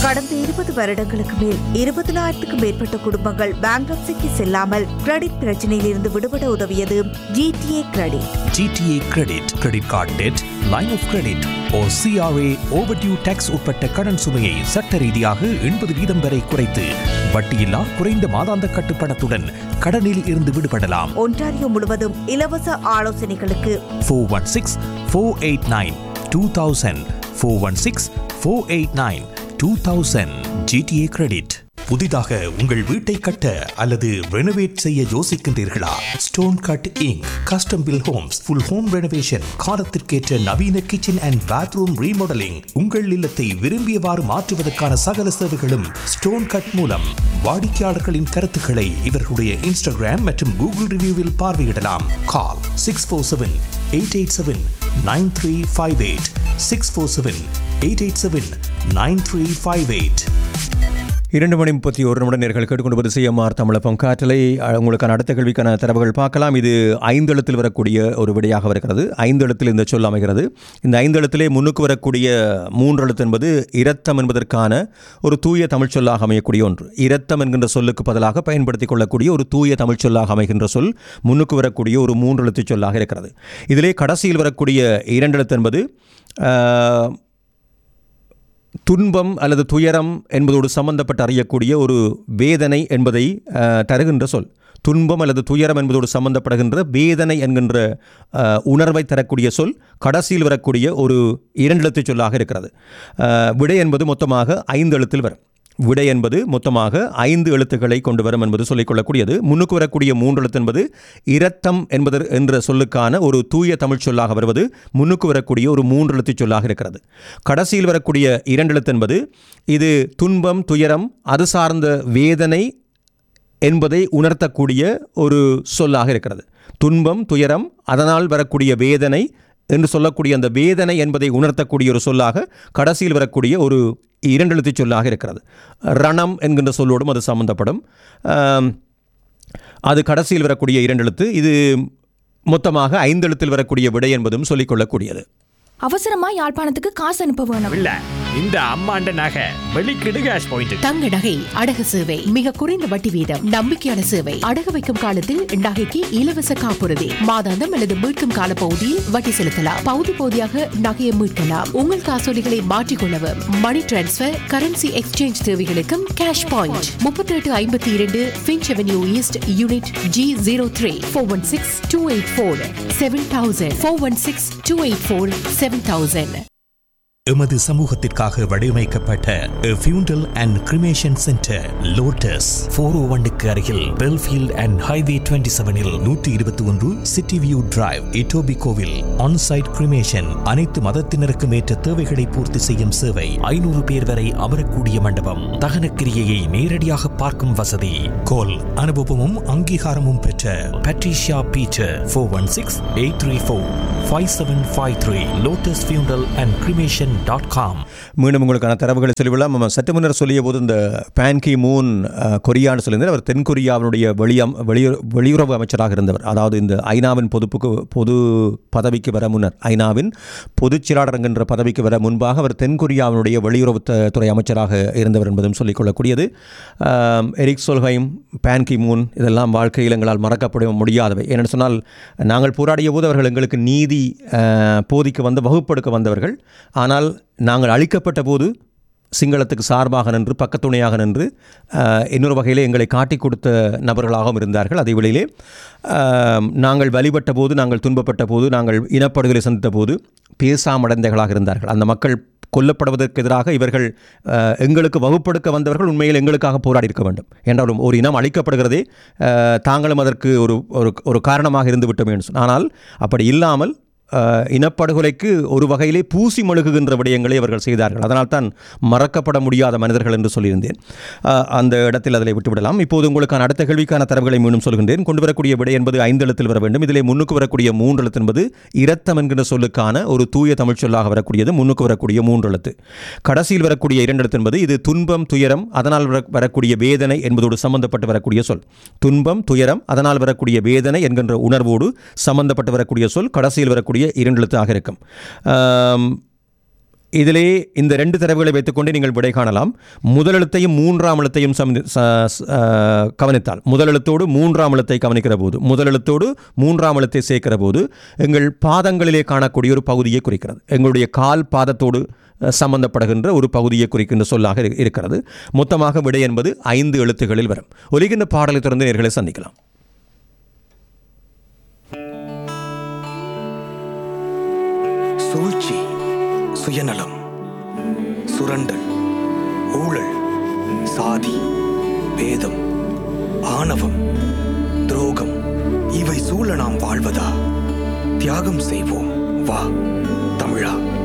கடந்த இருபது வருடங்களுக்கு மேல் இருபதனாயிரத்துக்கும் மேற்பட்ட குடும்பங்கள் பேங்க்ரப்சிக்கு செல்லாமல் கிரெடிட் பிரச்சனையில் இருந்து விடுபட உதவியது GTA credit GTA credit credit card debt line of credit ஓ சிஆர்ஏ ஓவர்டியூ டேக்ஸ் உட்பட்ட கடன் சுமையை சட்ட ரீதியாக எண்பது வீதம் வரை குறைத்து வட்டியில்லா குறைந்த மாதாந்த கட்டுப்பணத்துடன் கடனில் இருந்து விடுபடலாம் ஒன்டாரியோ முழுவதும் இலவச ஆலோசனைகளுக்கு four one six four eight nine two thousand four one six four eight nine two thousand GTA credit புதிதாக உங்கள் வீட்டை கட்ட அல்லது ரெனோவேட் செய்ய யோசிக்கின்றீர்களா stone cut inc custom build homes full home renovation காலத்திற்கேற்ற நவீன கிச்சன் அண்ட் பாத்ரூம் ரீமாடலிங் உங்கள் இல்லத்தை விரும்பியவாறு மாற்றுவதற்கான சகல சேவைகளும் ஸ்டோன் கட் மூலம் வாடிக்கையாளர்களின் கருத்துக்களை இவர்களுடைய இன்ஸ்டாகிராம் மற்றும் கூகுள் ரிவ்யூவில் பார்வையிடலாம் call six four seven eight eight seven nine three five eight six four seven eight eight seven nine three five eight இரண்டு மணி முப்பத்தி ஒரு நிமிடம் நேர்கள் கேட்டுக்கொண்டு சிஎம்ஆர் தமிழப்பம் காற்றலை அஹ், உங்களுக்கான அடுத்த கேள்விக்கான தரவுகள் பார்க்கலாம் இது ஐந்து எழுத்தில் வரக்கூடிய ஒரு விடையாக வருகிறது ஐந்து எழுத்தில் இந்த சொல் அமைகிறது இந்த ஐந்து எழுத்திலே முன்னுக்கு வரக்கூடிய மூன்று எழுத்து என்பது இரத்தம் என்பதற்கான ஒரு தூய தமிழ் சொல்லாக அமையக்கூடிய ஒன்று இரத்தம் என்கின்ற சொல்லுக்கு பதிலாக பயன்படுத்திக் கொள்ளக்கூடிய ஒரு தூய தமிழ் சொல்லாக அமைகின்ற சொல் முன்னுக்கு வரக்கூடிய ஒரு மூன்று எழுத்து சொல்லாக இருக்கிறது இதிலே கடைசியில் வரக்கூடிய இரண்டு எழுத்து என்பது அஹ், துன்பம் அல்லது துயரம் என்பதோடு சம்பந்தப்பட்டு அறியக்கூடிய ஒரு வேதனை என்பதை அஹ், தருகின்ற சொல் துன்பம் அல்லது துயரம் என்பதோடு சம்பந்தப்படுகின்ற வேதனை என்கின்ற அஹ், உணர்வை தரக்கூடிய சொல் கடைசியில் வரக்கூடிய ஒரு இரண்டெழுத்து சொல்லாக இருக்கிறது அஹ், விடை என்பது மொத்தமாக ஐந்து எழுத்தில் வரும் விடை என்பது மொத்தமாக ஐந்து எழுத்துக்களை கொண்டு வரும் என்பது சொல்லிக்கொள்ளக்கூடியது முன்னுக்கு வரக்கூடிய மூன்று எழுத்து என்பது இரத்தம் என்பது என்ற சொல்லுக்கான ஒரு தூய தமிழ் சொல்லாக வருவது முன்னுக்கு வரக்கூடிய ஒரு மூன்று எழுத்து சொல்லாக இருக்கிறது கடைசியில் வரக்கூடிய இரண்டு எழுத்து என்பது இது துன்பம் துயரம் அது சார்ந்த வேதனை என்பதை உணர்த்தக்கூடிய ஒரு சொல்லாக இருக்கிறது துன்பம் துயரம் அதனால் வரக்கூடிய வேதனை என்று சொல்லக்கூடிய அந்த வேதனை என்பதை உணர்த்தக்கூடிய ஒரு சொல்லாக கடைசியில் வரக்கூடிய ஒரு இரண்டெழுத்து சொல்லாக இருக்கிறது ரணம் என்கின்ற சொல்லோடும் அது சம்பந்தப்படும் ஆம், அது கடைசியில் வரக்கூடிய இரண்டெழுத்து இது மொத்தமாக ஐந்தெழுத்தில் வரக்கூடிய விடை என்பதும் சொல்லிக்கொள்ளக்கூடியது அவசரமா யாழ்ப்பாணத்துக்கு காசு அனுப்ப வேணும் இல்ல இந்த அம்மாண்ட நகை வெளிக்கிடு கேஷ் பாயிண்ட் தங்க நகை அடகு சேவை மிக குறைந்த வட்டி வீதம் நம்பிக்கையான சேவை அடகு வைக்கும் காலத்தில் நகைக்கு இலவச காப்புறுதி மாதாந்தம் அல்லது மீட்கும் கால பகுதியில் வட்டி செலுத்தலாம் பகுதி பகுதியாக நகையை மீட்கலாம் உங்கள் காசோலிகளை மாற்றிக்கொள்ளவும் மணி டிரான்ஸ்பர் கரன்சி எக்ஸ்சேஞ்ச் தேவைகளுக்கும் கேஷ் பாயிண்ட் முப்பத்தி எட்டு ஐம்பத்தி இரண்டு Finch avenue east unit G zero three four one six two eight four seven thousand four one six two eight four seven thousand எமது சமூகத்திற்காக வடிவமைக்கப்பட்ட funeral and cremation centre lotus four oh ஒன்னுக்கு அருகில் Belfield and highway twenty செவனில் நூற்றி இருபத்தி ஒன்று city view drive இட்டோபி கோவில் ஆன்சைட் கிரிமேஷன் அனைத்து மதத்தினருக்கும் ஏற்ற தேவைகளை பூர்த்தி செய்யும் சேவை ஐநூறு பேர் வரை அமரக்கூடிய மண்டபம் தகனக்கிரியையை நேரடியாக பார்க்கும் வசதி கோல் அனுபவமும் அங்கீகாரமும் பெற்ற Patricia Beecher four one six eight three four five seven five three lotus funeral and cremation dot com மீண்டும் உங்களுக்கான தரவுகளை சொல்லிவிடலாம் நம்ம சற்று முன்னர் சொல்லிய போது இந்த பேன்கி மூன் அஹ், கொரியான்னு சொல்லியிருந்தார் அவர் தென் கொரியாவினுடைய வெளியம் வெளியுற வெளியுறவு அமைச்சராக இருந்தவர் அதாவது இந்த ஐநாவின் பொதுப்புக்கு பொது பதவிக்கு வர முன்னர் ஐநாவின் பொதுச் செயலாளர் என்கின்ற பதவிக்கு வர முன்பாக அவர் தென் கொரியாவினுடைய வெளியுறவு த- துறை அமைச்சராக இருந்தவர் என்பதும் சொல்லிக்கொள்ளக்கூடியது ஆம், எரிக் சொல்ஹைம் பேன்கி மூன் இதெல்லாம் வாழ்க்கையில் எங்களால் மறக்கப்பட முடியாதவை ஏனென்று சொன்னால் நாங்கள் போராடிய போது அவர்கள் எங்களுக்கு நீதி அஹ், போதிக்க வந்த வகுப்பெடுக்க வந்தவர்கள் ஆனால் நாங்கள் அழிக்கப்பட்ட போது சிங்களத்துக்கு சார்பாக நின்று பக்கத்துணையாக நின்று அஹ், இன்னொரு வகையில் எங்களை காட்டிக் கொடுத்த நபர்களாகவும் இருந்தார்கள் அதே வேளையிலே அஹ், நாங்கள் வழிபட்ட போது நாங்கள் துன்பப்பட்ட போது நாங்கள் இனப்படுகொலை சந்தித்த போது பேசாமடைந்தவர்களாக இருந்தார்கள் அந்த மக்கள் கொல்லப்படுவதற்கு எதிராக இவர்கள் அஹ், எங்களுக்கு வகுப்படுக்க வந்தவர்கள் உண்மையில் எங்களுக்காக போராடி இருக்க வேண்டும் என்றாலும் ஒரு இனம் அழிக்கப்படுகிறதே அஹ், தாங்களும் அதற்கு ஒரு ஒரு ஒரு காரணமாக இருந்து விட்டோம் என்று சொன்ன- ஆனால் அப்படி இல்லாமல் அஹ், இனப்படுகொலைக்கு ஒரு வகையிலே பூசி மழுகுகின்ற விடயங்களை அவர்கள் செய்தார்கள் அதனால் தான் மறக்கப்பட முடியாத மனிதர்கள் என்று சொல்லியிருந்தேன் அஹ், அந்த இடத்தில் அதில் விட்டுவிடலாம் இப்போது உங்களுக்கான அடுத்த கேள்விக்கான தரவுகளை மீண்டும் சொல்கின்றேன் கொண்டு வரக்கூடிய விடை என்பது ஐந்து எழுத்தில் வர வேண்டும் இதிலே முன்னுக்கு வரக்கூடிய மூன்று எழுத்து என்பது இரத்தம் என்கிற சொல்லுக்கான ஒரு தூய தமிழ் சொல்லாக வரக்கூடியது முன்னுக்கு வரக்கூடிய மூன்று எழுத்து கடைசியில் வரக்கூடிய இரண்டு எழுத்து என்பது இது துன்பம் துயரம் அதனால் வர- வரக்கூடிய வேதனை என்பதோடு சம்பந்தப்பட்டு வரக்கூடிய சொல் துன்பம் துயரம் அதனால் வரக்கூடிய வேதனை என்கின்ற உணர்வோடு சம்பந்தப்பட்டு வரக்கூடிய சொல் கடைசியில் வரக்கூடிய இரண்டு எழுத்தாக இருக்கும் ஆம், இதிலே இந்த ரெண்டு தரவுகளை வைத்துக்கொண்டு நீங்கள் விடை காணலாம் முதல் எழுத்தையும் மூன்றாம் எழுத்தையும் சம- ச- ச- அஹ், கவனித்தால் முதல் எழுத்தோடு மூன்றாம் எழுத்தை கவனிக்கிற போது முதல் எழுத்தோடு மூன்றாம் எழுத்தை சேர்க்கிற போது எங்கள் பாதங்களிலே காணக்கூடிய ஒரு பகுதியை குறிக்கிறது எங்களுடைய கால் பாதத்தோடு அஹ், சம்பந்தப்படுகின்ற ஒரு பகுதியை குறிக்கின்ற சொல்லாக இரு- இருக்கிறது மொத்தமாக விடை என்பது ஐந்து எழுத்துகளில் வரும் ஒலிகின்ற பாடலை தொடர்ந்து நேர்களை சந்திக்கலாம் சூழ்ச்சி சுயநலம் சுரண்டல் ஊழல் சாதி பேதம் ஆணவம் துரோகம் இவை சூழ நாம் வாழ்வதா தியாகம் செய்வோம் வா தமிழா